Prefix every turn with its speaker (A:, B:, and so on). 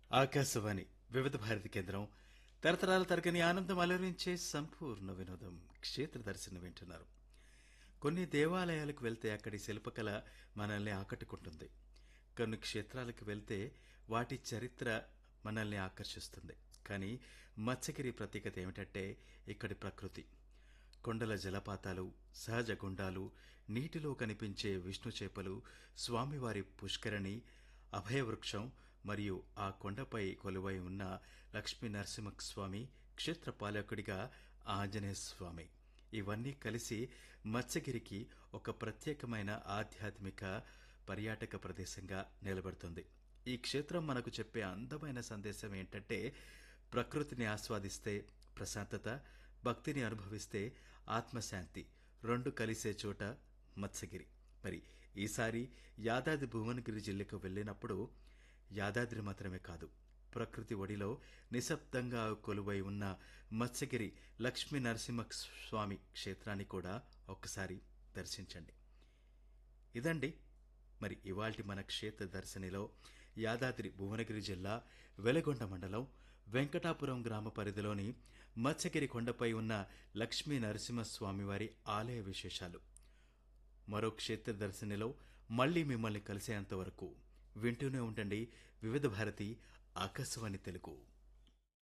A: ఆకాశవాణి వివిధ భారతి కేంద్రం తరతరాల తరగని ఆనందం అలరించే సంపూర్ణ వినోదం క్షేత్ర దర్శనం వింటున్నారు కొన్ని దేవాలయాలకు వెళ్తే అక్కడి శిల్పకళ మనల్ని ఆకట్టుకుంటుంది కొన్ని క్షేత్రాలకు వెళ్తే వాటి చరిత్ర మనల్ని ఆకర్షిస్తుంది కానీ మత్స్యగిరి ప్రత్యేకత ఏమిటంటే ఇక్కడి ప్రకృతి కొండల జలపాతాలు సహజ గుండాలు నీటిలో కనిపించే విష్ణు చేపలు స్వామివారి పుష్కరిణి అభయవృక్షం మరియు ఆ కొండపై కొలువై ఉన్న లక్ష్మీ నరసింహస్వామి క్షేత్రపాలకుడిగా ఆంజనేయ స్వామి ఇవన్నీ కలిసి మత్స్యగిరికి ఒక ప్రత్యేకమైన ఆధ్యాత్మిక పర్యాటక ప్రదేశంగా నిలబడుతుంది ఈ క్షేత్రం మనకు చెప్పే అందమైన సందేశం ఏంటంటే ప్రకృతిని ఆస్వాదిస్తే ప్రశాంతత భక్తిని అనుభవిస్తే ఆత్మశాంతి రెండు కలిసే చోట మత్స్యగిరి మరి ఈసారి యాదాద్రి భువనగిరి జిల్లాకు వెళ్ళినప్పుడు యాదాద్రి మాత్రమే కాదు ప్రకృతి ఒడిలో నిశ్శబ్దంగా కొలువై ఉన్న మత్స్యగిరి లక్ష్మీ నరసింహ స్వామి క్షేత్రాన్ని కూడా ఒక్కసారి దర్శించండి ఇదండి మరి ఇవాల్టి మన క్షేత్ర దర్శనిలో యాదాద్రి భువనగిరి జిల్లా వెలగొండ మండలం వెంకటాపురం గ్రామ పరిధిలోని మత్స్యగిరి కొండపై ఉన్న లక్ష్మీ నరసింహస్వామివారి ఆలయ విశేషాలు మరో క్షేత్ర దర్శనిలో మళ్ళీ మిమ్మల్ని కలిసేంత వరకు వింటూనే ఉండండి వివిధ భారతి ఆకాశవాణి తెలుగు